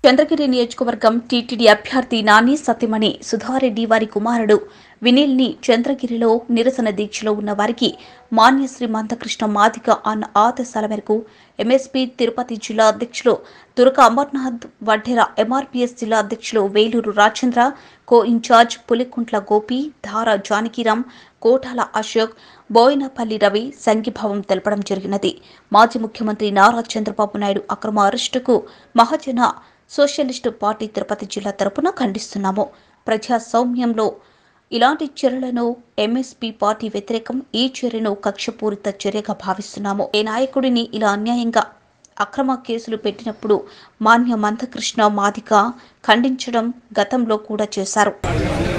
చంద్రగిరి నియోజకవర్గం టీటీడీ అభ్యర్థి నాని సత్యమణి సుధారెడ్డి వారి కుమారుడు వినీల్ని చంద్రగిరిలో నిరసన దీక్షలో ఉన్న వారికి మాన్యశ్రీ మందకృష్ణ మాదిగ అన్న ఆదేశాల మేరకు ఎంఎస్పీ తిరుపతి జిల్లా అధ్యక్షులు దుర్గ అమర్నాథ్ వడ్డెర ఎంఆర్పీఎస్ జిల్లా అధ్యక్షులు వేలూరు రాజేంద్ర కో ఇన్ఛార్జ్ పులికుంట్ల గోపి ధార జానకిరాం కోటాల అశోక్ బోయినపల్లి రవి సంఘీభావం తెలపడం జరిగినది మాజీ ముఖ్యమంత్రి నారా చంద్రబాబు నాయుడు అక్రమ అరెస్టుకు మహాజన సోషలిస్టు పార్టీ తిరుపతి జిల్లా తరపున ఖండిస్తున్నాము ప్రజాస్వామ్యంలో ఇలాంటి చర్యలను ఎంఎస్పీ పార్టీ వ్యతిరేకం ఈ చర్యను కక్షపూరిత చర్యగా భావిస్తున్నాము ఏ నాయకుడిని ఇలా అన్యాయంగా అక్రమ కేసులు పెట్టినప్పుడు మాన్య మందకృష్ణ మాదిక ఖండించడం గతంలో కూడా చేశారు